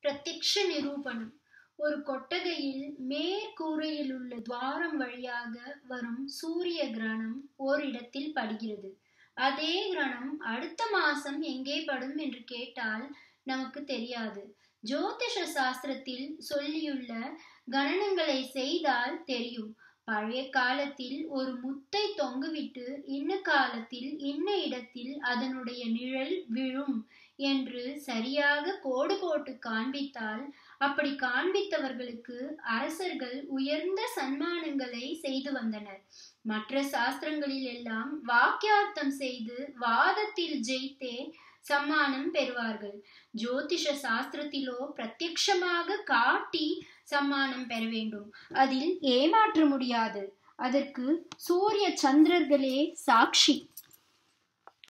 பிரத்யக்ஷ நிரூபணம் ஒரு கொட்டகையில் மேற்கூரையில் உள்ள துவாரம் வழியாக வரும் சூரிய கிரணம் ஓரிடத்தில் படுகிறது அதே கிரணம் அடுத்த மாசம் எங்கே படும் என்று கேட்டால் நமக்கு தெரியாது ஜோதிஷ சாஸ்திரத்தில் சொல்லியுள்ள கணனங்களை செய்தால் தெரியும் பழைய காலத்தில் ஒரு முத்தை தொங்குவிட்டு இன்ன காலத்தில் இன்ன இடத்தில் அதனுடைய நிழல் விழும் என்று சரியாக கோடு போட்டு காண்பித்தால் அப்படி காண்பித்தவர்களுக்கு அரசர்கள் உயர்ந்த சன்மானங்களை செய்து வந்தனர் மற்ற சாஸ்திரங்களில் எல்லாம் வாக்கியார்த்தம் செய்து வாதத்தில் ஜெயித்தே சம்மானம் பெறுவார்கள் ஜோதிஷ சாஸ்திரத்திலோ பிரத்யக்ஷமாக காட்டி சம்மானம் பெற வேண்டும் அதில் ஏமாற்ற முடியாது அதற்கு சூரிய சந்திரர்களே சாட்சி